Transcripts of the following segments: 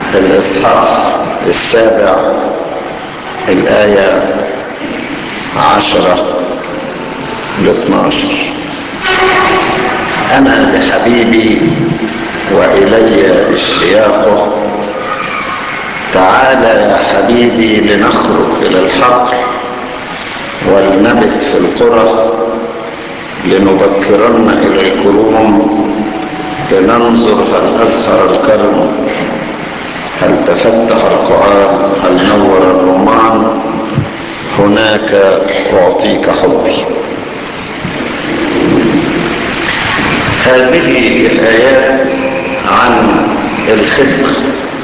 الإصحاح السابع الآية عشرة لاثناشر أنا بحبيبي وإلي اشتياقه تعال يا حبيبي لنخرج إلى الحقل ولنبت في القرى لنبكرن إلى الكروم لننظر هل أزهر الكرم هل تفتح القرآن هل نور الرمان هناك أعطيك حبي هذه الآيات عن الخدمة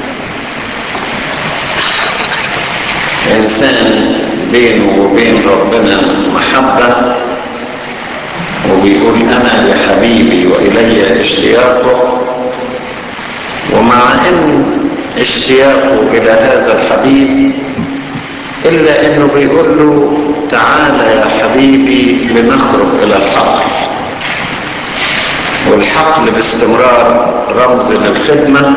إنسان بينه وبين ربنا محبة وبيقول أنا لحبيبي وإلي اشتياقه ومع أن اشتياقه إلى هذا الحبيب إلا أنه بيقول له تعال يا حبيبي لنخرج إلى الحقل والحقل باستمرار رمز للخدمة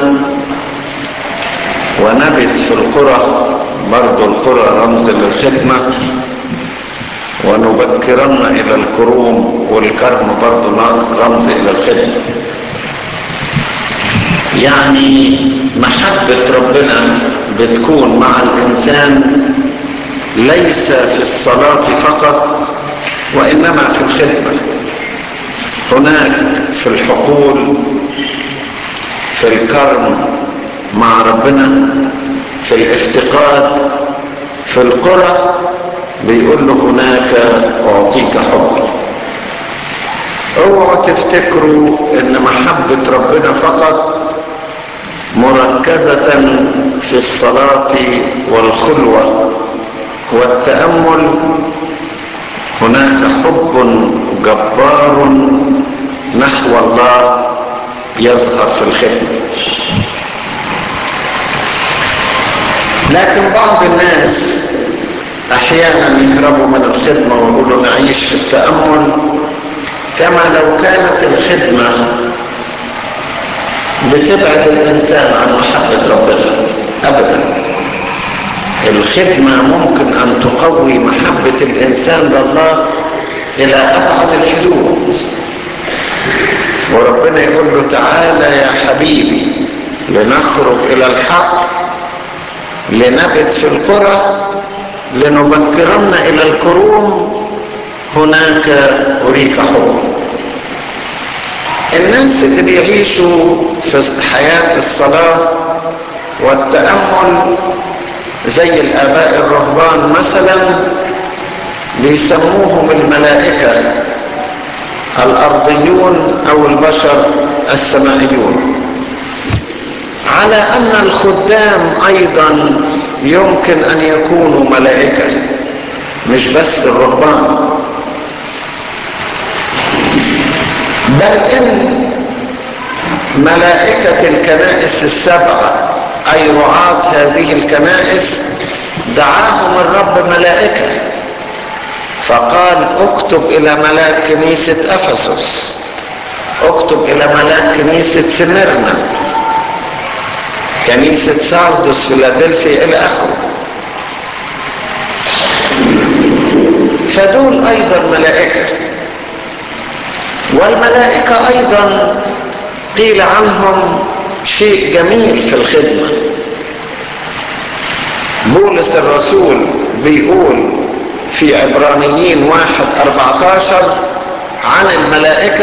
ونبت في القرى برضو القرى رمز للخدمة ونبكرن إلى الكروم والكرم برضو رمز إلى الخدمة يعني محبة ربنا بتكون مع الإنسان ليس في الصلاة فقط وإنما في الخدمة هناك في الحقول في الكرم مع ربنا في الافتقاد في القرى بيقول له هناك أعطيك حبي اوعوا تفتكروا ان محبة ربنا فقط مركزة في الصلاة والخلوة والتأمل هناك حب جبار نحو الله يظهر في الخدمة لكن بعض الناس احيانا يهربوا من الخدمة ويقولوا نعيش في التأمل كما لو كانت الخدمة بتبعد الانسان عن محبة ربنا ابدا الخدمة ممكن ان تقوي محبة الانسان لله الى ابعد الحدود وربنا يقول له تعالى يا حبيبي لنخرج الى الحق لنبت في القرى لنبكرن الى الكروم هناك اريك حب الناس اللي بيعيشوا في حياة الصلاة والتأمل زي الآباء الرهبان مثلا بيسموهم الملائكة الأرضيون أو البشر السمائيون على أن الخدام أيضا يمكن أن يكونوا ملائكة مش بس الرهبان بل إن ملائكة الكنائس السبعة أي رعاة هذه الكنائس دعاهم الرب ملائكة فقال اكتب إلى ملاك كنيسة أفسس اكتب إلى ملاك كنيسة سمرنا كنيسة ساردس فيلادلفيا إلى آخره فدول أيضا ملائكة والملائكة أيضا قيل عنهم شيء جميل في الخدمة بولس الرسول بيقول في عبرانيين واحد أربعتاشر عن الملائكة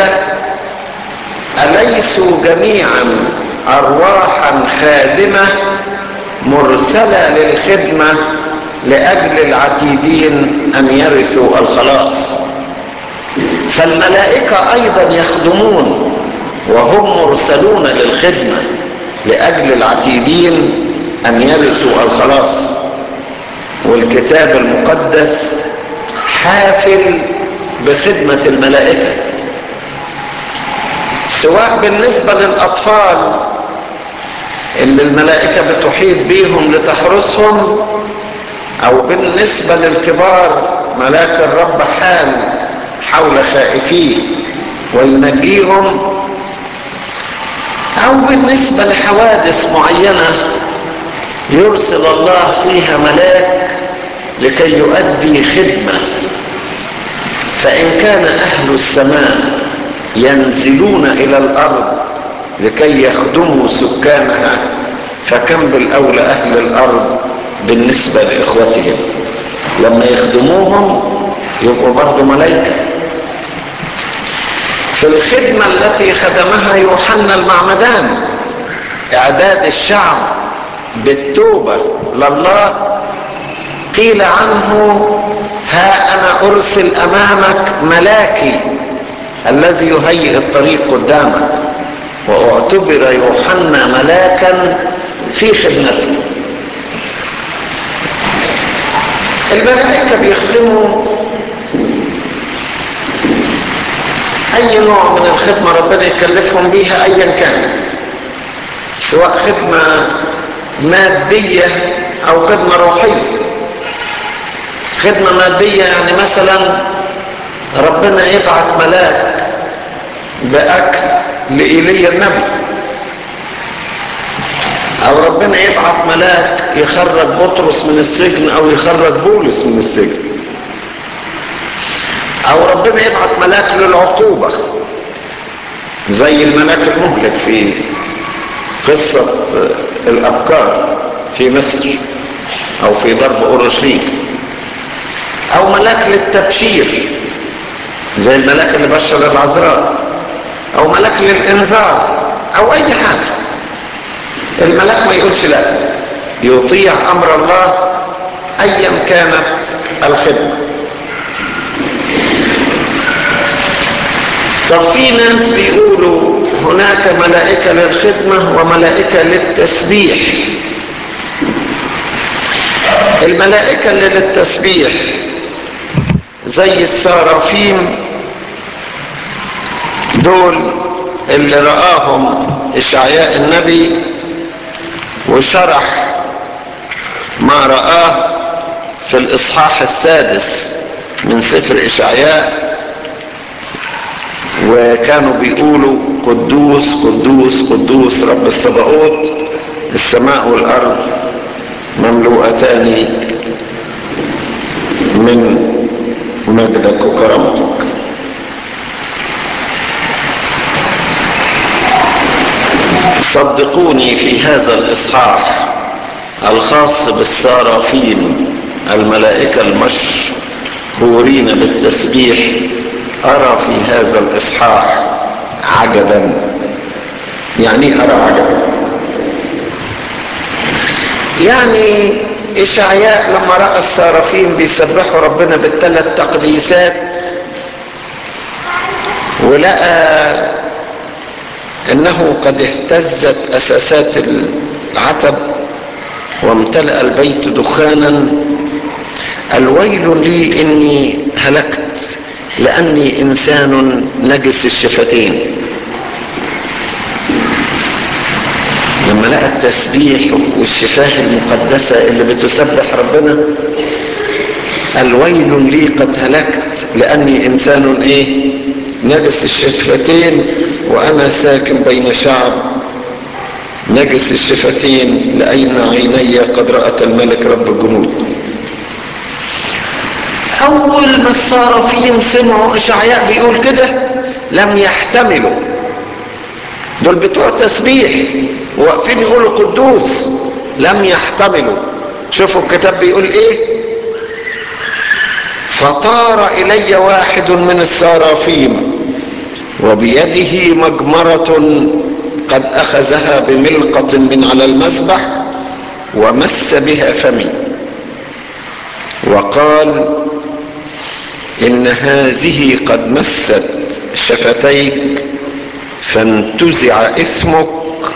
أليسوا جميعا أرواحا خادمة مرسلة للخدمة لأجل العتيدين أن يرثوا الخلاص فالملائكة أيضا يخدمون وهم مرسلون للخدمة لأجل العتيدين أن يرثوا الخلاص والكتاب المقدس حافل بخدمة الملائكة سواء بالنسبة للأطفال اللي الملائكة بتحيط بيهم لتحرسهم أو بالنسبة للكبار ملاك الرب حال حول خائفيه وينجيهم أو بالنسبة لحوادث معينة يرسل الله فيها ملاك لكي يؤدي خدمة فإن كان أهل السماء ينزلون إلى الأرض لكي يخدموا سكانها فكم بالأولى أهل الأرض بالنسبة لإخوتهم لما يخدموهم يبقوا برضو ملائكة في الخدمة التي خدمها يوحنا المعمدان إعداد الشعب بالتوبة لله قيل عنه ها أنا أرسل أمامك ملاكي الذي يهيئ الطريق قدامك واعتبر يوحنا ملاكا في خدمته الملائكة بيخدموا أي نوع من الخدمة ربنا يكلفهم بيها أيا كانت سواء خدمة مادية أو خدمة روحية خدمة مادية يعني مثلا ربنا يبعت ملاك بأكل لإيليا النبي أو ربنا يبعت ملاك يخرج بطرس من السجن أو يخرج بولس من السجن أو ربنا يبعت ملاك للعقوبة زي الملاك المهلك في قصة الأبكار في مصر أو في ضرب أورشليم أو ملاك للتبشير زي الملاك اللي بشر العذراء أو ملاك للإنذار أو أي حاجة الملاك ما يقولش لا يطيع أمر الله أيا كانت الخدمة طب في ناس بيقولوا هناك ملائكة للخدمة وملائكة للتسبيح الملائكة اللي للتسبيح زي السرافيم دول اللي رآهم إشعياء النبي وشرح ما رآه في الإصحاح السادس من سفر إشعياء وكانوا بيقولوا قدوس قدوس قدوس رب الصباؤوت السماء والأرض مملوءتان من مجدك وكرامتك صدقوني في هذا الإصحاح الخاص بالسارافين الملائكة المشهورين بالتسبيح أرى في هذا الإصحاح عجبا يعني أرى عجبا يعني إشعياء لما رأى السارافين بيسبحوا ربنا بالثلاث تقديسات ولقى انه قد اهتزت اساسات العتب وامتلأ البيت دخانا الويل لي اني هلكت لاني انسان نجس الشفتين لما لقى التسبيح والشفاه المقدسة اللي بتسبح ربنا الويل لي قد هلكت لاني انسان ايه نجس الشفتين وانا ساكن بين شعب نجس الشفتين لأين عيني قد رأت الملك رب الجنود أول ما الصارفين سمعوا إشعياء بيقول كده لم يحتملوا دول بتوع تسبيح واقفين يقولوا قدوس لم يحتملوا شوفوا الكتاب بيقول ايه فطار الي واحد من السرافيم وبيده مجمرة قد اخذها بملقة من على المسبح ومس بها فمي وقال ان هذه قد مست شفتيك فانتزع اثمك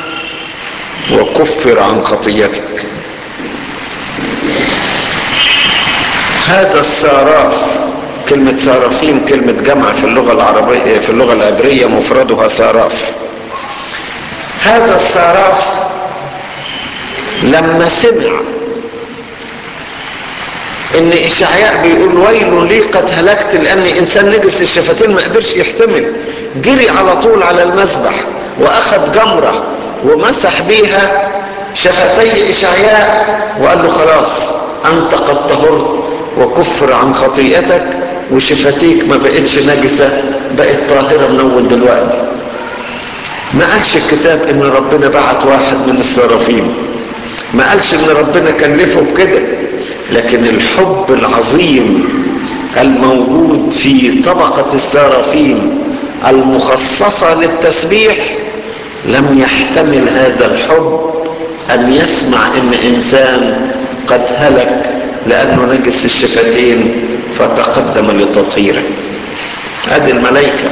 وكفر عن خطيتك هذا الساراف كلمة سارافين كلمة جمع في اللغة العربية في اللغة العبرية مفردها ساراف هذا الساراف لما سمع ان اشعياء بيقول ويل لي قد هلكت لاني انسان نجس الشفتين ما قدرش يحتمل جري على طول على المسبح واخد جمرة ومسح بيها شفتي إشعياء وقال له خلاص أنت قد طهرت وكفر عن خطيئتك وشفتيك ما بقتش نجسة بقت طاهرة من أول دلوقتي ما قالش الكتاب ان ربنا بعت واحد من الصرافين ما قالش ان ربنا كلفه بكده لكن الحب العظيم الموجود في طبقة السرافين المخصصة للتسبيح لم يحتمل هذا الحب ان يسمع ان انسان قد هلك لانه نجس الشفتين فتقدم لتطهيره هذه الملائكة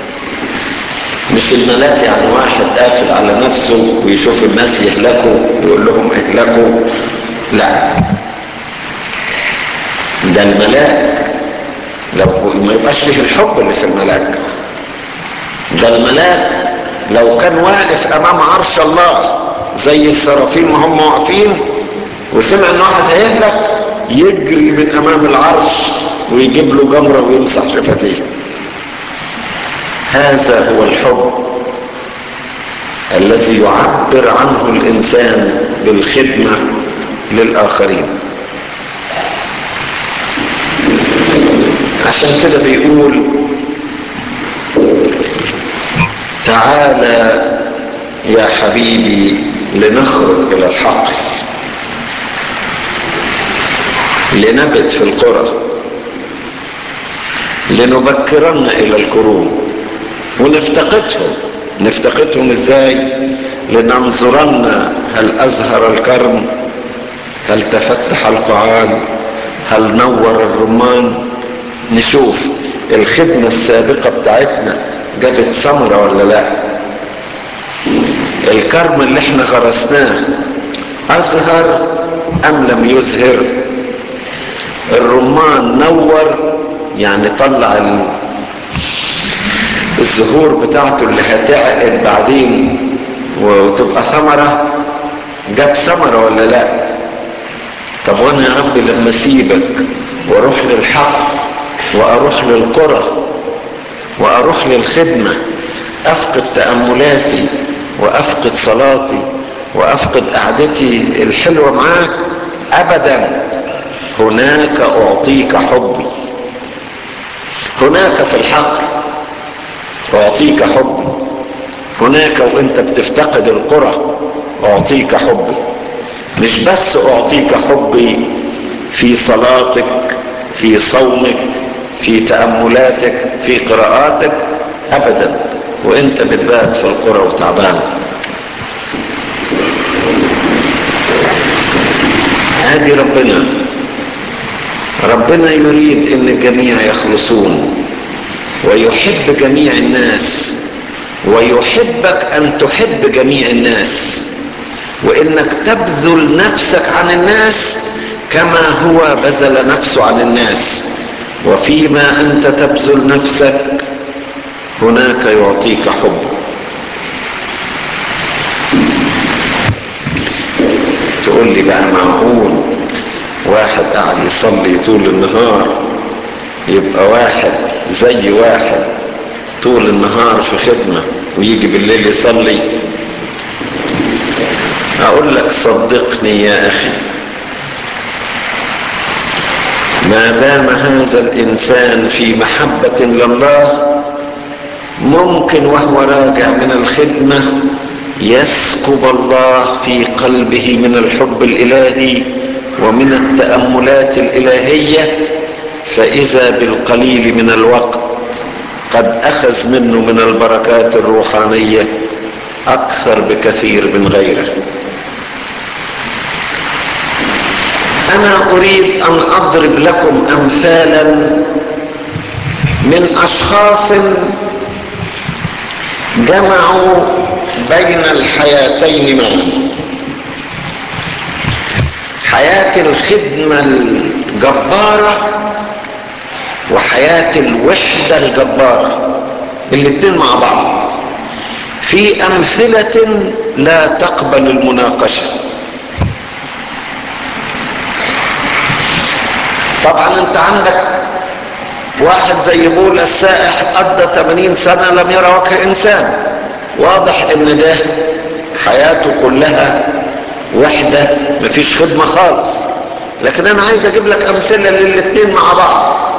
مش الملاك يعني واحد قافل على نفسه ويشوف الناس يهلكوا يقول لهم اهلكوا لا ده الملاك لو ما يبقاش فيه الحب اللي في الملاك ده الملاك لو كان واقف امام عرش الله زي السرافين ما هم واقفين وسمع ان واحد هيهلك يجري من امام العرش ويجيب له جمره ويمسح شفتيه هذا هو الحب الذي يعبر عنه الانسان بالخدمه للاخرين عشان كده بيقول تعالى يا حبيبي لنخرج الى الحقل لنبت في القرى لنبكرن الى الكروب ونفتقدهم نفتقدهم ازاي لننظرن هل ازهر الكرم هل تفتح القعان هل نور الرمان نشوف الخدمة السابقة بتاعتنا جابت ثمرة ولا لا الكرم اللي احنا غرسناه ازهر ام لم يزهر الرمان نور يعني طلع الزهور بتاعته اللي هتعقد بعدين وتبقى ثمرة جاب ثمرة ولا لا طب وانا يا رب لما اسيبك واروح للحق واروح للقرى واروح للخدمة افقد تأملاتي وافقد صلاتي وافقد قعدتي الحلوة معاك ابدا هناك اعطيك حبي هناك في الحقل اعطيك حبي هناك وانت بتفتقد القرى اعطيك حبي مش بس اعطيك حبي في صلاتك في صومك في تأملاتك في قراءاتك ابدا وانت بتبات في القرى وتعبان هذه ربنا ربنا يريد ان الجميع يخلصون ويحب جميع الناس ويحبك ان تحب جميع الناس وانك تبذل نفسك عن الناس كما هو بذل نفسه عن الناس وفيما انت تبذل نفسك هناك يعطيك حب تقول لي بقى معقول واحد قاعد يصلي طول النهار يبقى واحد زي واحد طول النهار في خدمة ويجي بالليل يصلي اقول لك صدقني يا اخي ما دام هذا الانسان في محبة لله ممكن وهو راجع من الخدمة يسكب الله في قلبه من الحب الالهي ومن التأملات الالهية فاذا بالقليل من الوقت قد اخذ منه من البركات الروحانية اكثر بكثير من غيره انا اريد ان اضرب لكم امثالا من اشخاص جمعوا بين الحياتين معا حياة الخدمة الجبارة وحياة الوحدة الجبارة الاتنين مع بعض في امثلة لا تقبل المناقشة طبعا انت عندك واحد زي بولا السائح قضى 80 سنة لم يرى وجه انسان واضح ان ده حياته كلها وحدة مفيش خدمة خالص لكن انا عايز اجيب لك امثلة للاتنين مع بعض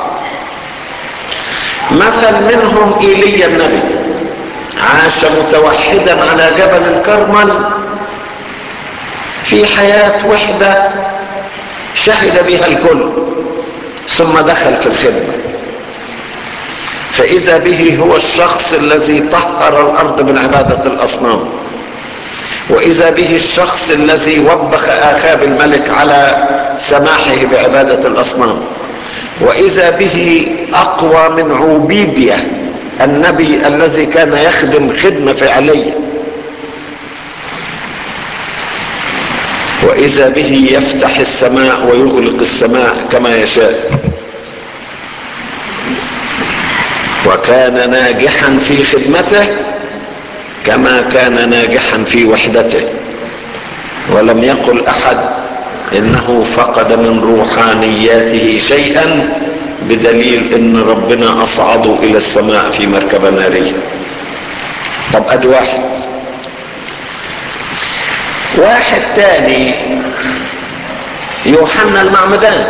مثل منهم ايليا النبي عاش متوحدا على جبل الكرمل في حياة وحدة شهد بها الكل ثم دخل في الخدمة فإذا به هو الشخص الذي طهر الأرض من عبادة الأصنام وإذا به الشخص الذي وبخ آخاب الملك على سماحه بعبادة الأصنام وإذا به أقوى من عوبيديا النبي الذي كان يخدم خدمة فعلية وإذا به يفتح السماء ويغلق السماء كما يشاء وكان ناجحا في خدمته كما كان ناجحا في وحدته ولم يقل احد انه فقد من روحانياته شيئا بدليل ان ربنا اصعده الى السماء في مركبة نارية طب ادي واحد واحد تاني يوحنا المعمدان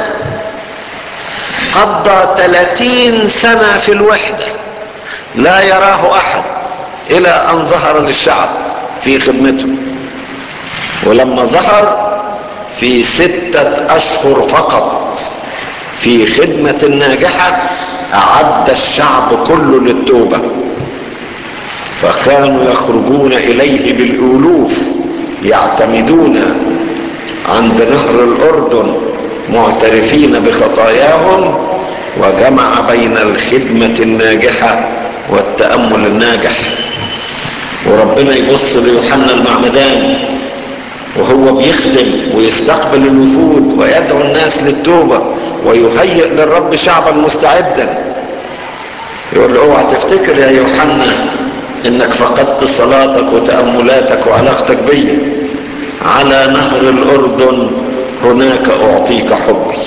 قضى 30 سنة في الوحدة لا يراه احد الى ان ظهر للشعب في خدمته ولما ظهر في ستة اشهر فقط في خدمة ناجحة اعد الشعب كله للتوبة فكانوا يخرجون اليه بالالوف يعتمدون عند نهر الاردن معترفين بخطاياهم وجمع بين الخدمة الناجحة والتأمل الناجح وربنا يبص ليوحنا المعمدان وهو بيخدم ويستقبل الوفود ويدعو الناس للتوبة ويهيئ للرب شعبا مستعدا يقول له اوعى تفتكر يا يوحنا انك فقدت صلاتك وتأملاتك وعلاقتك بي على نهر الاردن هناك اعطيك حبي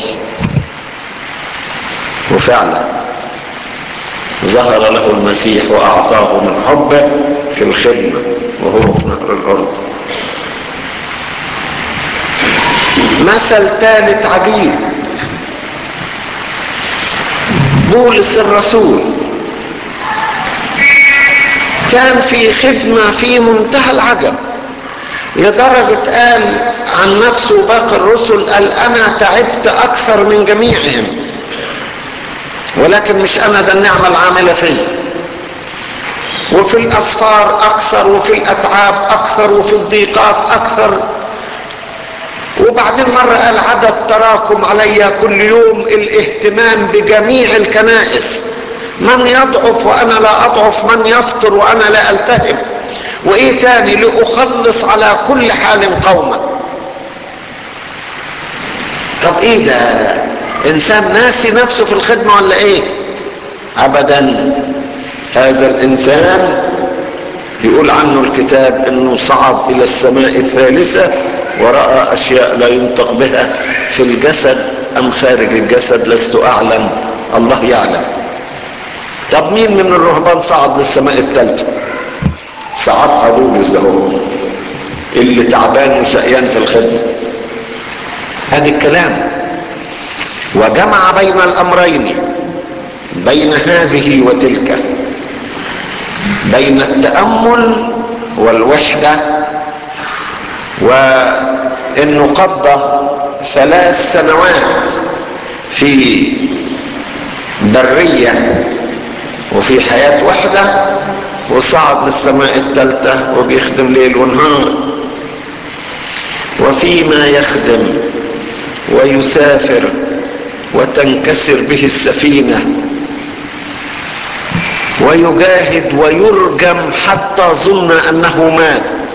وفعلا ظهر له المسيح واعطاه من حبه في الخدمة وهو في نهر الاردن مثل ثالث عجيب بولس الرسول كان في خدمة في منتهى العجب لدرجة قال عن نفسه باقي الرسل قال أنا تعبت أكثر من جميعهم ولكن مش أنا ده النعمة العاملة فيا وفي الأسفار أكثر وفي الأتعاب أكثر وفي الضيقات أكثر وبعدين مرة قال عدد تراكم علي كل يوم الاهتمام بجميع الكنائس من يضعف وأنا لا أضعف من يفطر وأنا لا ألتهب وإيه تاني لأخلص على كل حال قوما طب إيه ده إنسان ناسي نفسه في الخدمة ولا إيه أبدا هذا الإنسان يقول عنه الكتاب انه صعد الى السماء الثالثة ورأى اشياء لا ينطق بها في الجسد ام خارج الجسد لست اعلم الله يعلم طب مين من الرهبان صعد للسماء الثالثة صعدها بولس ده هو اللي تعبان وشقيان في الخدمة هذا الكلام وجمع بين الامرين بين هذه وتلك بين التأمل والوحدة وانه قضى ثلاث سنوات في برية وفي حياة وحدة وصعد للسماء الثالثة وبيخدم ليل ونهار وفيما يخدم ويسافر وتنكسر به السفينه ويجاهد ويرجم حتى ظن انه مات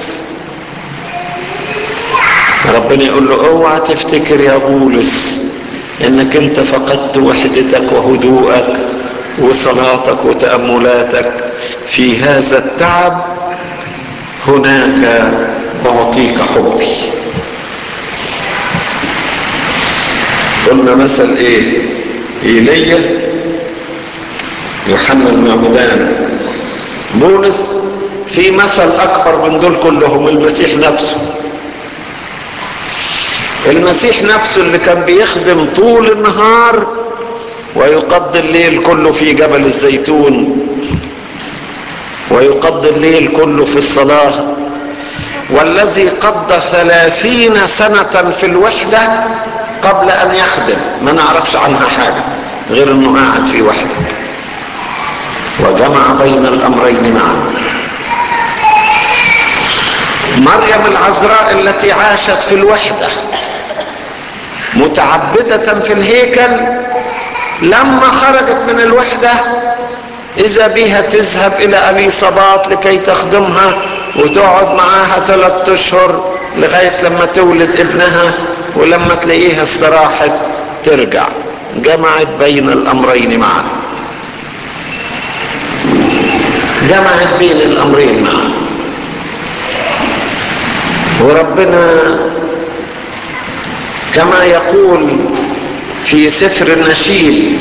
ربنا يقول له اوعى تفتكر يا بولس انك انت فقدت وحدتك وهدوءك وصلاتك وتأملاتك في هذا التعب هناك اعطيك حبي قلنا مثل ايه ايليا يوحنا المعمدان بولس في مثل اكبر من دول كلهم المسيح نفسه المسيح نفسه اللي كان بيخدم طول النهار ويقضي الليل كله في جبل الزيتون ويقضي الليل كله في الصلاة والذي قضى ثلاثين سنة في الوحدة قبل أن يخدم ما نعرفش عنها حاجة غير أنه قاعد في وحدة وجمع بين الأمرين معا مريم العذراء التي عاشت في الوحدة متعبدة في الهيكل لما خرجت من الوحدة إذا بها تذهب إلى أليصابات لكي تخدمها وتقعد معاها ثلاثة أشهر لغاية لما تولد ابنها ولما تلاقيها استراحت ترجع جمعت بين الأمرين معا جمعت بين الأمرين معا وربنا كما يقول في سفر النشيد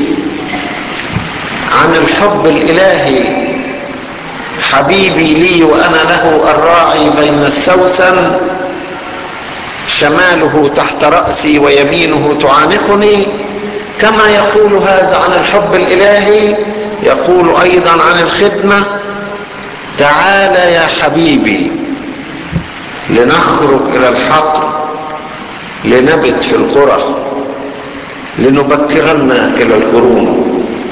عن الحب الالهي حبيبي لي وانا له الراعي بين السوسن شماله تحت راسي ويمينه تعانقني كما يقول هذا عن الحب الالهي يقول ايضا عن الخدمه تعال يا حبيبي لنخرج الى الحقل لنبت في القرى لنبكرن الى القرون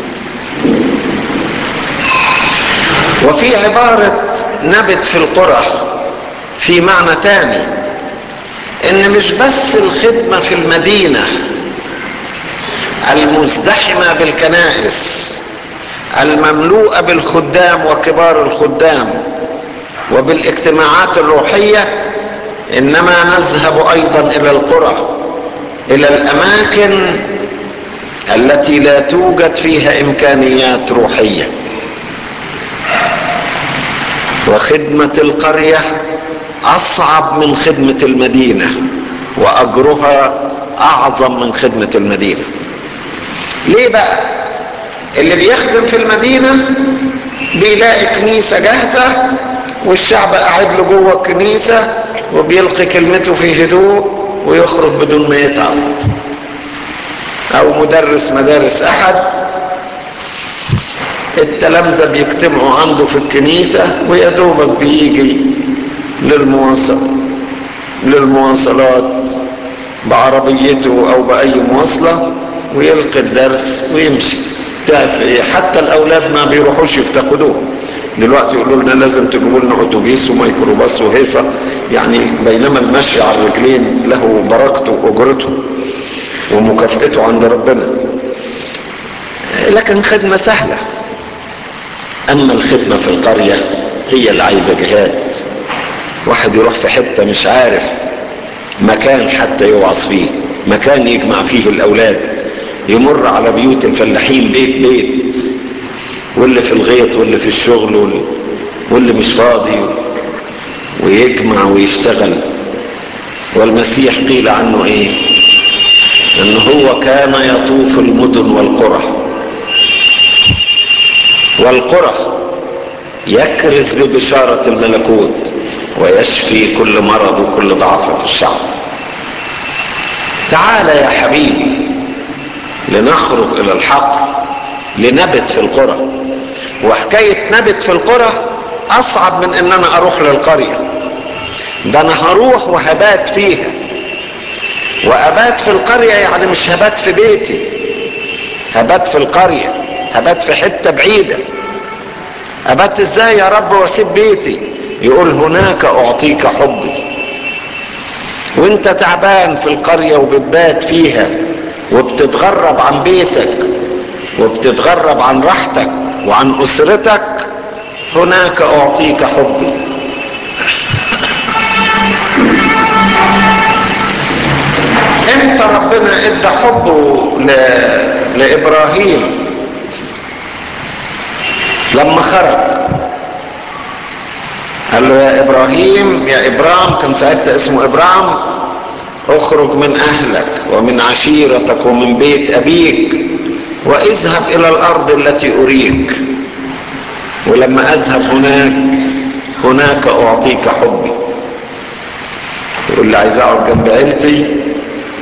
وفي عبارة نبت في القرى في معنى تاني ان مش بس الخدمة في المدينة المزدحمة بالكنائس المملوءة بالخدام وكبار الخدام وبالاجتماعات الروحية انما نذهب ايضا الى القرى الى الاماكن التي لا توجد فيها امكانيات روحيه وخدمه القريه اصعب من خدمه المدينه واجرها اعظم من خدمه المدينه ليه بقى اللي بيخدم في المدينه بيلاقي كنيسه جاهزه والشعب قاعد له جوه الكنيسه وبيلقي كلمته في هدوء ويخرج بدون ما يتعب او مدرس مدارس احد التلامذة بيجتمعوا عنده في الكنيسة ويا دوبك بيجي للمواصل للمواصلات بعربيته او باي مواصلة ويلقي الدرس ويمشي تعرف ايه حتى الاولاد ما بيروحوش يفتقدوه دلوقتي يقولوا لنا لازم تجيبوا لنا اتوبيس وميكروباص وهيصه يعني بينما المشي على الرجلين له بركته واجرته ومكافئته عند ربنا لكن خدمه سهله اما الخدمه في القريه هي اللي عايزه جهاد واحد يروح في حته مش عارف مكان حتى يوعظ فيه مكان يجمع فيه الاولاد يمر على بيوت الفلاحين بيت بيت واللي في الغيط واللي في الشغل واللي مش فاضي ويجمع ويشتغل والمسيح قيل عنه ايه ان هو كان يطوف المدن والقرى والقرى يكرز ببشارة الملكوت ويشفي كل مرض وكل ضعف في الشعب تعال يا حبيبي لنخرج الى الحق لنبت في القرى وحكاية نبت في القرى اصعب من ان انا اروح للقرية ده انا هروح وهبات فيها وابات في القرية يعني مش هبات في بيتي هبات في القرية هبات في حتة بعيدة ابات ازاي يا رب واسيب بيتي يقول هناك اعطيك حبي وانت تعبان في القرية وبتبات فيها وبتتغرب عن بيتك وبتتغرب عن راحتك وعن اسرتك هناك اعطيك حبي امتى ربنا ادى حبه ل... لابراهيم لما خرج قال له يا ابراهيم يا ابرام كان ساعتها اسمه ابرام اخرج من اهلك ومن عشيرتك ومن بيت ابيك واذهب الى الارض التي اريك ولما اذهب هناك هناك اعطيك حبي يقول لي عايز اقعد جنب عيلتي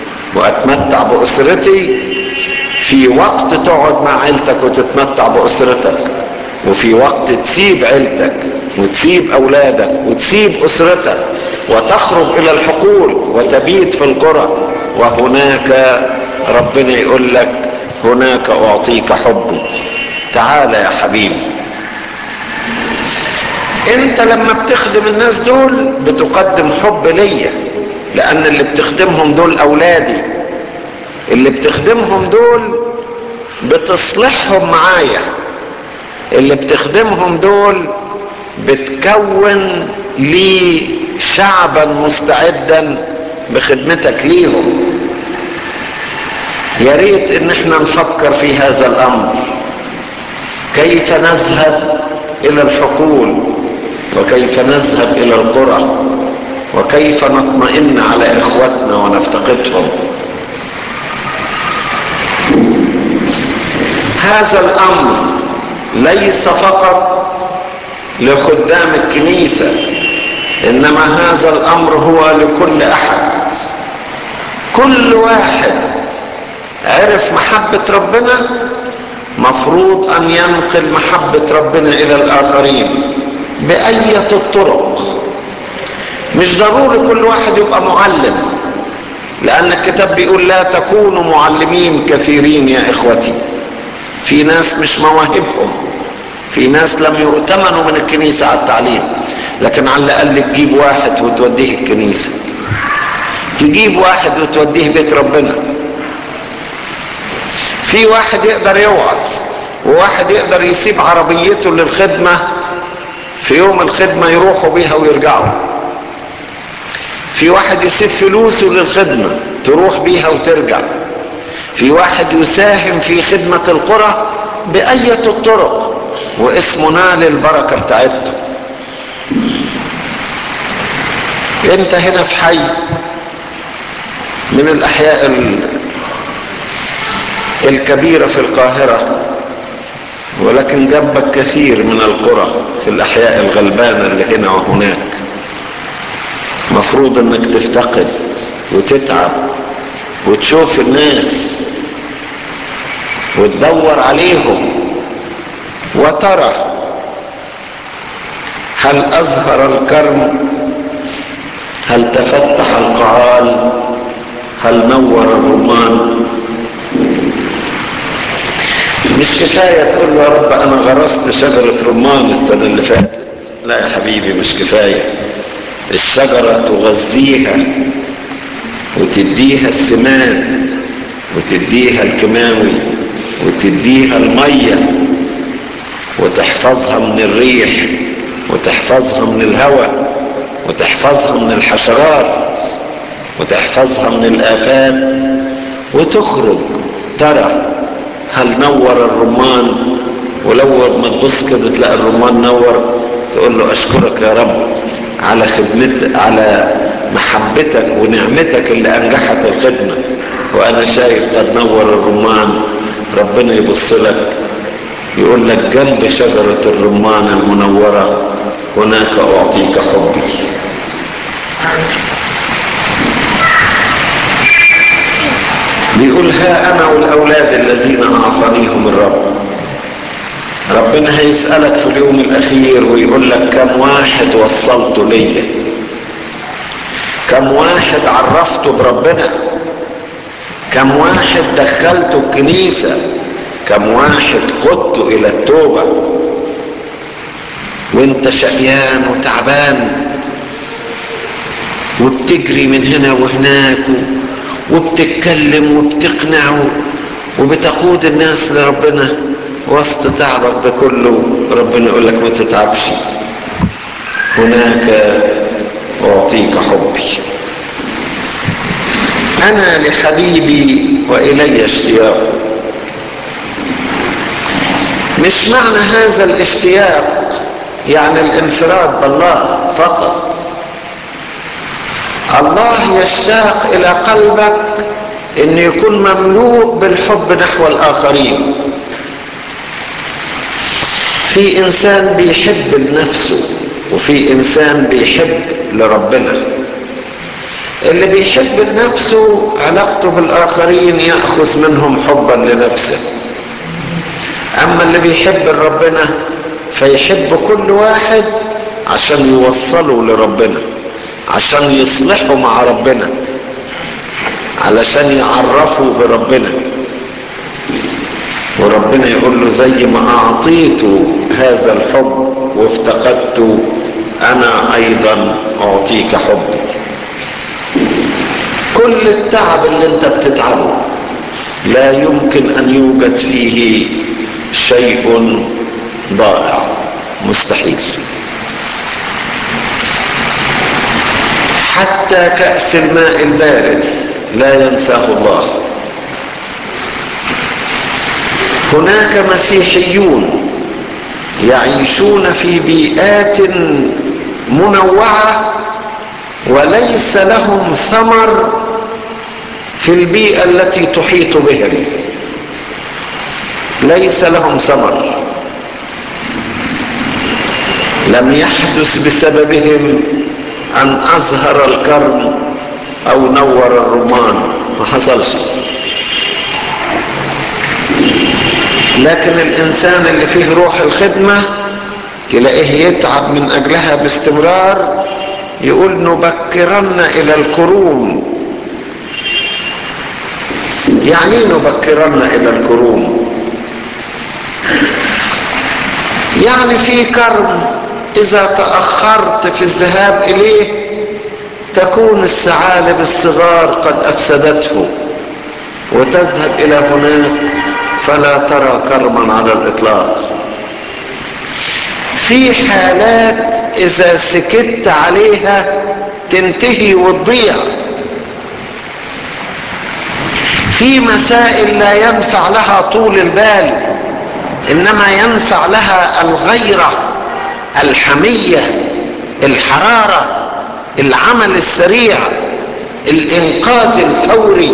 بأسرتي في وقت تقعد مع عيلتك وتتمتع بأسرتك وفي وقت تسيب عيلتك وتسيب أولادك وتسيب أسرتك وتخرج إلى الحقول وتبيت في القرى وهناك ربنا يقول لك هناك أعطيك حبي تعال يا حبيبي انت لما بتخدم الناس دول بتقدم حب ليا لان اللي بتخدمهم دول اولادي اللي بتخدمهم دول بتصلحهم معايا اللي بتخدمهم دول بتكون لي شعبا مستعدا بخدمتك ليهم يا ريت ان احنا نفكر في هذا الامر كيف نذهب الى الحقول وكيف نذهب الى القرى وكيف نطمئن على اخوتنا ونفتقدهم هذا الامر ليس فقط لخدام الكنيسه انما هذا الامر هو لكل احد كل واحد عرف محبه ربنا مفروض ان ينقل محبه ربنا الى الاخرين باية الطرق مش ضروري كل واحد يبقى معلم لان الكتاب بيقول لا تكونوا معلمين كثيرين يا اخوتي في ناس مش مواهبهم في ناس لم يؤتمنوا من الكنيسة على التعليم لكن على الاقل تجيب واحد وتوديه الكنيسة تجيب واحد وتوديه بيت ربنا في واحد يقدر يوعظ وواحد يقدر يسيب عربيته للخدمة في يوم الخدمة يروحوا بيها ويرجعوا في واحد يسيب فلوسه للخدمة تروح بيها وترجع في واحد يساهم في خدمة القرى بأية الطرق واسمه نال البركة بتاعتنا انت هنا في حي من الاحياء ال... الكبيرة في القاهرة ولكن جنبك كثير من القرى في الاحياء الغلبانة اللي هنا وهناك مفروض انك تفتقد وتتعب وتشوف الناس وتدور عليهم وترى هل ازهر الكرم هل تفتح القعال هل نور الرمان مش كفاية تقول له يا رب انا غرست شجرة رمان السنة اللي فاتت لا يا حبيبي مش كفاية الشجرة تغذيها وتديها السماد وتديها الكيماوي وتديها المية وتحفظها من الريح وتحفظها من الهواء وتحفظها من الحشرات وتحفظها من الآفات وتخرج ترى هل نور الرمان ولو ما تبص كده تلاقي الرمان نور تقول له اشكرك يا رب على خدمتك على محبتك ونعمتك اللي انجحت الخدمة وانا شايف قد نور الرمان ربنا يبص لك يقول لك جنب شجرة الرمان المنورة هناك اعطيك حبي بيقول ها انا والاولاد الذين اعطانيهم الرب ربنا هيسألك في اليوم الاخير ويقول لك كم واحد وصلته ليا كم واحد عرفته بربنا كم واحد دخلته الكنيسة كم واحد قدته الى التوبة وانت شقيان وتعبان وبتجري من هنا وهناك وبتتكلم وبتقنع وبتقود الناس لربنا وسط تعبك ده كله ربنا يقول لك ما تتعبش هناك أعطيك حبي أنا لحبيبي وإلي اشتياق مش معنى هذا الاشتياق يعني الانفراد بالله فقط الله يشتاق إلى قلبك أن يكون مملوء بالحب نحو الآخرين في إنسان بيحب لنفسه وفي إنسان بيحب لربنا اللي بيحب لنفسه علاقته بالآخرين يأخذ منهم حبا لنفسه أما اللي بيحب ربنا فيحب كل واحد عشان يوصله لربنا عشان يصلحوا مع ربنا علشان يعرفوا بربنا وربنا يقول له زي ما أعطيته هذا الحب وافتقدته أنا أيضا أعطيك حبي كل التعب اللي انت بتتعبه لا يمكن أن يوجد فيه شيء ضائع مستحيل حتى كأس الماء البارد لا ينساه الله هناك مسيحيون يعيشون في بيئات منوعة وليس لهم ثمر في البيئة التي تحيط بهم ليس لهم ثمر لم يحدث بسببهم أن أزهر الكرم أو نور الرمان ما حصلش لكن الإنسان اللي فيه روح الخدمة تلاقيه يتعب من أجلها باستمرار يقول نبكرن إلى الكروم يعني نبكرن إلى الكروم يعني في كرم إذا تأخرت في الذهاب إليه تكون الثعالب الصغار قد أفسدته وتذهب إلى هناك فلا ترى كرما على الإطلاق في حالات إذا سكت عليها تنتهي وتضيع في مسائل لا ينفع لها طول البال إنما ينفع لها الغيرة الحمية الحرارة العمل السريع الإنقاذ الفوري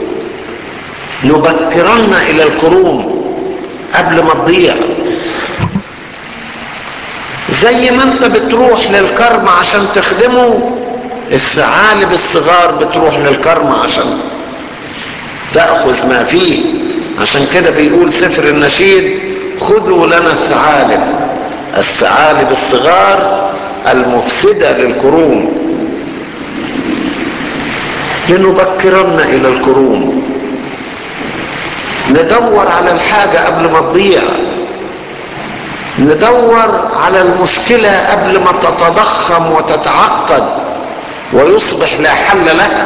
نبكرن إلى الكروم قبل ما تضيع زي ما انت بتروح للكرم عشان تخدمه الثعالب الصغار بتروح للكرم عشان تأخذ ما فيه عشان كده بيقول سفر النشيد خذوا لنا الثعالب الثعالب الصغار المفسدة للكروم لنبكرن إلى الكروم ندور على الحاجة قبل ما تضيع ندور على المشكلة قبل ما تتضخم وتتعقد ويصبح لا حل لها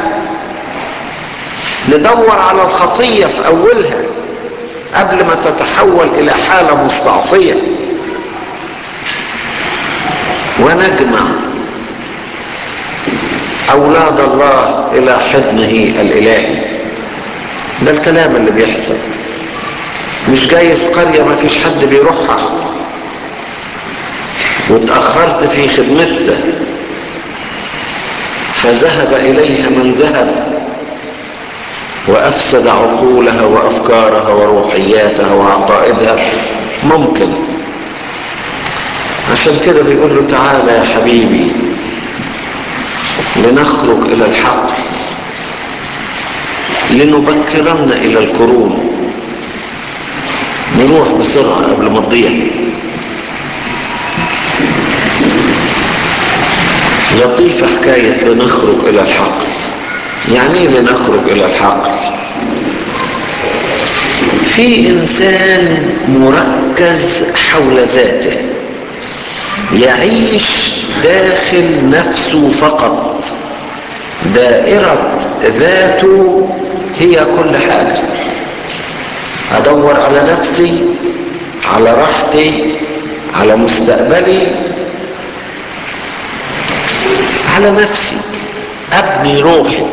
ندور على الخطية في أولها قبل ما تتحول إلى حالة مستعصية ونجمع أولاد الله إلى حضنه الإلهي ده الكلام اللي بيحصل مش جايز قرية ما فيش حد بيروحها وتأخرت في خدمته فذهب إليها من ذهب وأفسد عقولها وأفكارها وروحياتها وعقائدها ممكن عشان كده بيقول له تعالى يا حبيبي لنخرج إلى الحق لنبكرن إلى الكروم نروح بسرعة قبل ما تضيع لطيفة حكاية لنخرج إلى الحق يعني ايه لنخرج إلى الحق في إنسان مركز حول ذاته يعيش داخل نفسه فقط دائرة ذاته هي كل حاجة أدور على نفسي على راحتي على مستقبلي على نفسي أبني روحي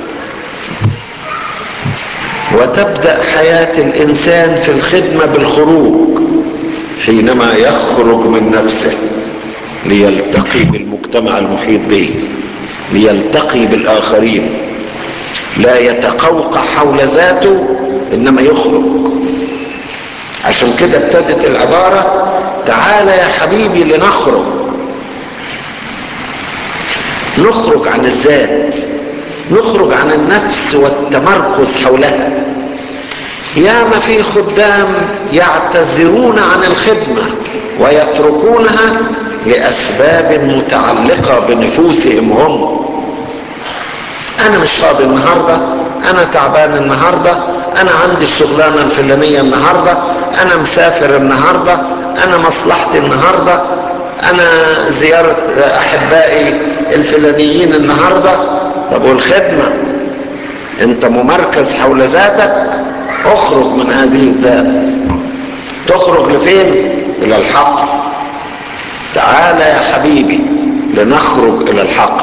وتبدأ حياة الإنسان في الخدمة بالخروج حينما يخرج من نفسه ليلتقي بالمجتمع المحيط به ليلتقي بالآخرين لا يتقوقع حول ذاته إنما يخرج عشان كده ابتدت العبارة تعال يا حبيبي لنخرج نخرج عن الذات نخرج عن النفس والتمركز حولها ياما في خدام يعتذرون عن الخدمة ويتركونها لأسباب متعلقة بنفوسهم هم أنا مش فاضي النهاردة أنا تعبان النهاردة أنا عندي الشغلانة الفلانية النهاردة أنا مسافر النهاردة أنا مصلحتي النهاردة أنا زيارة أحبائي الفلانيين النهاردة طب والخدمة أنت ممركز حول ذاتك اخرج من هذه الذات تخرج لفين الى الحق تعال يا حبيبي لنخرج الى الحق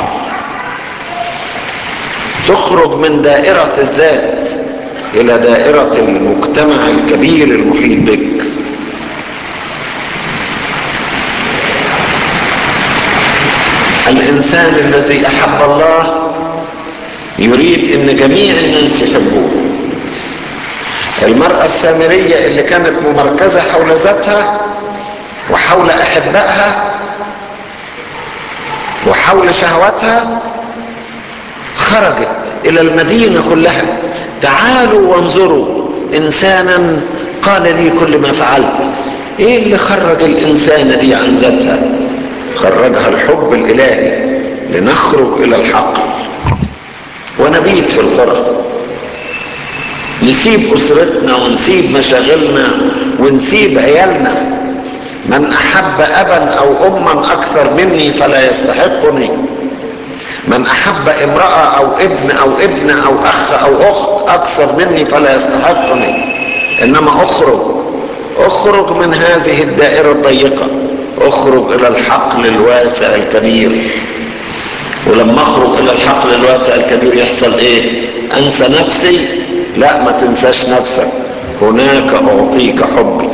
تخرج من دائرة الذات الى دائرة المجتمع الكبير المحيط بك الانسان الذي احب الله يريد ان جميع الناس يحبوه المرأة السامرية اللي كانت ممركزة حول ذاتها وحول أحبائها وحول شهواتها خرجت إلى المدينة كلها تعالوا وانظروا إنسانا قال لي كل ما فعلت إيه اللي خرج الإنسانة دي عن ذاتها خرجها الحب الإلهي لنخرج إلى الحق ونبيت في القرى نسيب اسرتنا ونسيب مشاغلنا ونسيب عيالنا من احب ابا او اما اكثر مني فلا يستحقني من احب امرأة او ابن او ابن او اخ او اخت اكثر مني فلا يستحقني انما اخرج اخرج من هذه الدائرة الضيقة اخرج الى الحقل الواسع الكبير ولما اخرج الى الحقل الواسع الكبير يحصل ايه انسى نفسي لا ما تنساش نفسك هناك اعطيك حبي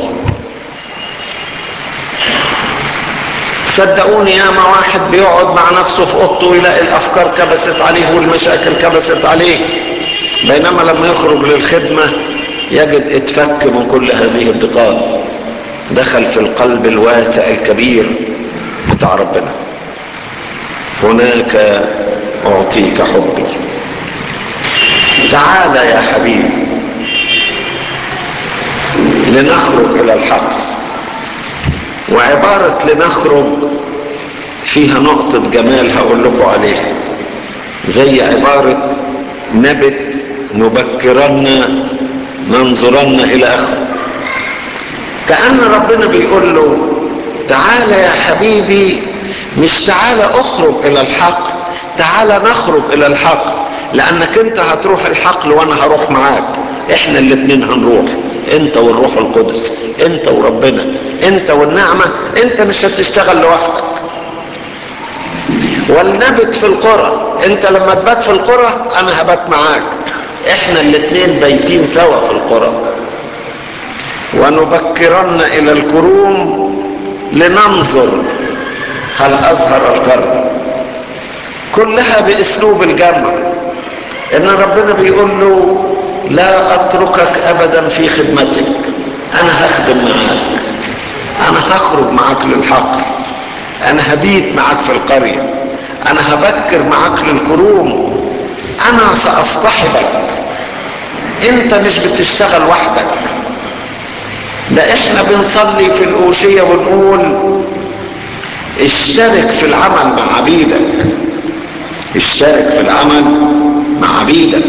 صدقوني ياما واحد بيقعد مع نفسه في اوضته ويلاقي الافكار كبست عليه والمشاكل كبست عليه بينما لما يخرج للخدمة يجد اتفك من كل هذه الضغاط دخل في القلب الواسع الكبير بتاع ربنا هناك اعطيك حبي تعال يا حبيبي لنخرج الى الحق وعبارة لنخرج فيها نقطة جمال هقول لكم عليها زي عبارة نبت نبكرن ننظرن الى اخره كأن ربنا بيقول له تعال يا حبيبي مش تعال اخرج الى الحق تعال نخرج الى الحق لانك انت هتروح الحقل وانا هروح معاك احنا الاتنين هنروح انت والروح القدس انت وربنا انت والنعمة انت مش هتشتغل لوحدك والنبت في القرى انت لما تبات في القرى انا هبات معاك احنا الاتنين بايتين سوا في القرى ونبكرن الى الكروم لننظر هل اظهر الكرم كلها باسلوب الجمع ان ربنا بيقول له لا اتركك ابدا في خدمتك انا هخدم معاك انا هخرج معاك للحقل انا هبيت معاك في القرية انا هبكر معاك للكروم انا ساصطحبك انت مش بتشتغل وحدك ده احنا بنصلي في الاوشية ونقول اشترك في العمل مع عبيدك اشترك في العمل مع عبيدك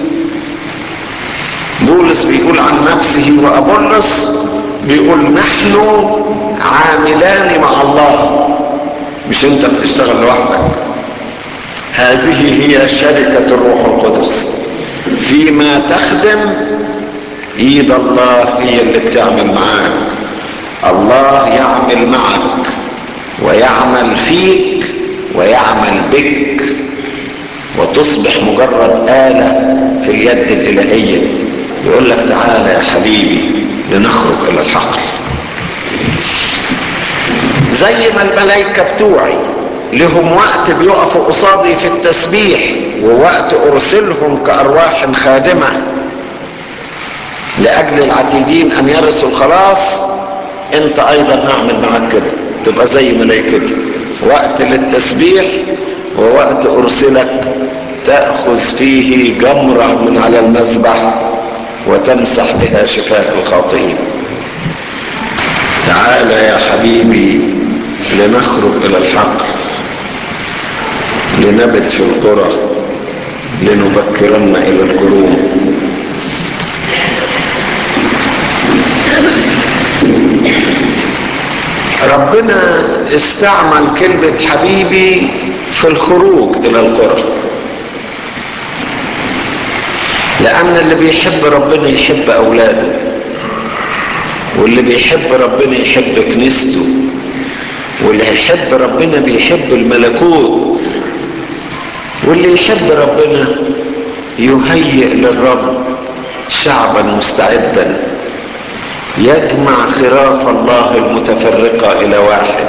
بولس بيقول عن نفسه وابولس بيقول نحن عاملان مع الله مش انت بتشتغل لوحدك هذه هي شركة الروح القدس فيما تخدم ايد الله هي اللي بتعمل معاك الله يعمل معك ويعمل فيك ويعمل بك وتصبح مجرد آلة في اليد الإلهية يقول لك تعالى يا حبيبي لنخرج إلى الحقل زي ما الملائكة بتوعي لهم وقت بيقفوا قصادي في التسبيح ووقت أرسلهم كأرواح خادمة لأجل العتيدين أن يرثوا الخلاص أنت أيضا هعمل معاك كده تبقى زي ملائكتي وقت للتسبيح ووقت أرسلك تأخذ فيه جمرة من على المذبح وتمسح بها شفاء الخاطئين تعال يا حبيبي لنخرج إلى الحق لنبت في القرى لنبكرن إلى الكروم ربنا استعمل كلمة حبيبي في الخروج إلى القرى لأن اللي بيحب ربنا يحب أولاده واللي بيحب ربنا يحب كنيسته واللي يحب ربنا بيحب الملكوت واللي يحب ربنا يهيئ للرب شعبا مستعدا يجمع خراف الله المتفرقة إلى واحد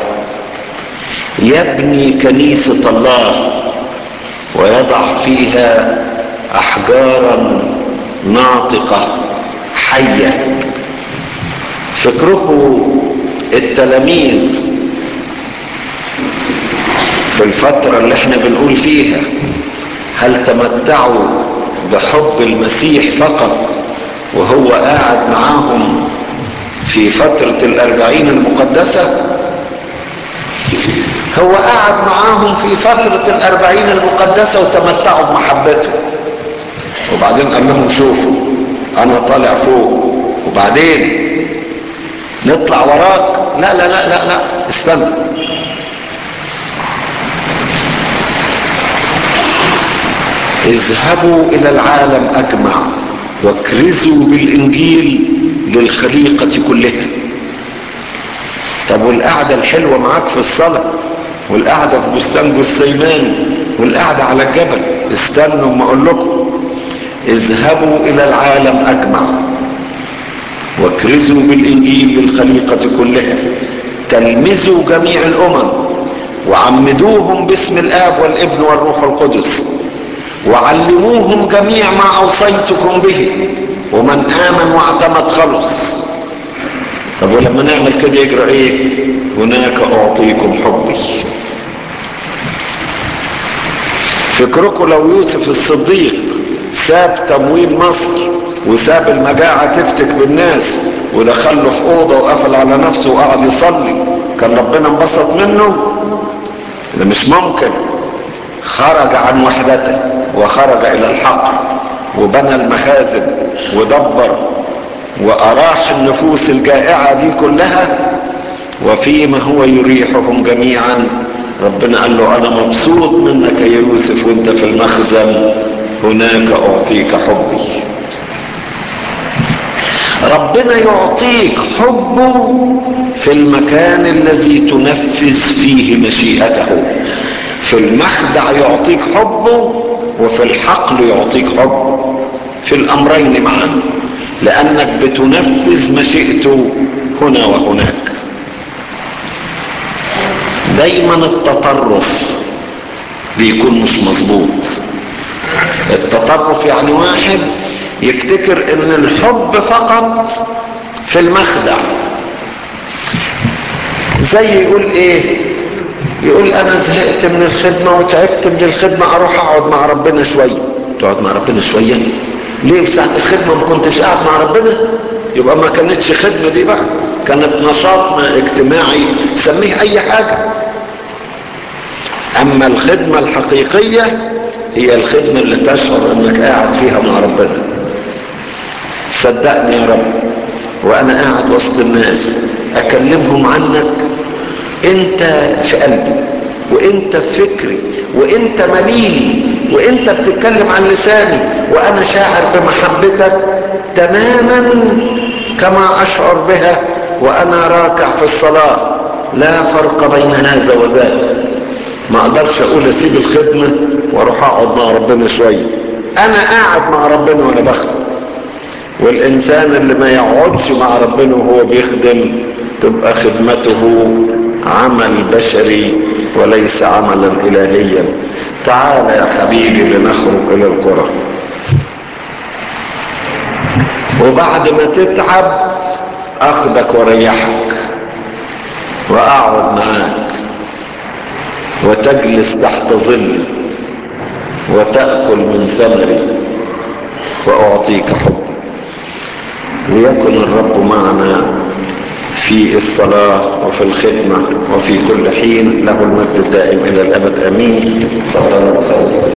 يبني كنيسة الله ويضع فيها أحجارا ناطقة حية فكركم التلاميذ في الفترة اللي احنا بنقول فيها هل تمتعوا بحب المسيح فقط وهو قاعد معاهم في فترة الأربعين المقدسة هو قاعد معاهم في فترة الأربعين المقدسة وتمتعوا بمحبته وبعدين قال لهم شوفوا أنا طالع فوق وبعدين نطلع وراك لا لا لا لا لا استنى اذهبوا الى العالم اجمع واكرزوا بالانجيل للخليقة كلها طب والقعدة الحلوة معاك في الصلاة والقعدة في بستان جسيمان والقعدة على الجبل استنوا ما اقول لكم اذهبوا الى العالم اجمع واكرزوا بالانجيل للخليقة كلها تلمذوا جميع الامم وعمدوهم باسم الاب والابن والروح القدس وعلموهم جميع ما اوصيتكم به ومن امن واعتمد خلص طب ولما نعمل كده يجرى ايه هناك اعطيكم حبي فكركم لو يوسف الصديق ساب تمويل مصر وساب المجاعة تفتك بالناس ودخله في اوضة وقفل على نفسه وقعد يصلي كان ربنا انبسط منه ده مش ممكن خرج عن وحدته وخرج الى الحق وبنى المخازن ودبر واراح النفوس الجائعة دي كلها وفيما هو يريحهم جميعا ربنا قال له انا مبسوط منك يا يوسف وانت في المخزن هناك اعطيك حبي ربنا يعطيك حبه في المكان الذي تنفذ فيه مشيئته في المخدع يعطيك حبه وفي الحقل يعطيك حبه في الامرين معا لانك بتنفذ مشيئته هنا وهناك دايما التطرف بيكون مش مظبوط التطرف يعني واحد يفتكر ان الحب فقط في المخدع زي يقول ايه يقول انا زهقت من الخدمة وتعبت من الخدمة اروح اقعد مع ربنا شوية تقعد مع ربنا شوية ليه بساعة الخدمة ما كنتش قاعد مع ربنا يبقى ما كانتش خدمة دي بقى كانت نشاط اجتماعي سميه اي حاجة اما الخدمة الحقيقية هي الخدمة اللي تشعر انك قاعد فيها مع ربنا صدقني يا رب وانا قاعد وسط الناس اكلمهم عنك انت في قلبي وانت في فكري وانت مليلي وانت بتتكلم عن لساني وانا شاعر بمحبتك تماما كما اشعر بها وانا راكع في الصلاة لا فرق بين هذا وذاك ما اقدرش اقول اسيب الخدمة واروح اقعد مع ربنا شوية انا قاعد مع ربنا وانا بخدم والانسان اللي ما يقعدش مع ربنا وهو بيخدم تبقى خدمته عمل بشري وليس عملا الهيا تعال يا حبيبي لنخرج الى القرى وبعد ما تتعب اخدك واريحك واقعد معاك وتجلس تحت ظل وتأكل من ثمري وأعطيك حب ليكن الرب معنا في الصلاة وفي الخدمة وفي كل حين له المجد الدائم إلى الأبد أمين تفضلوا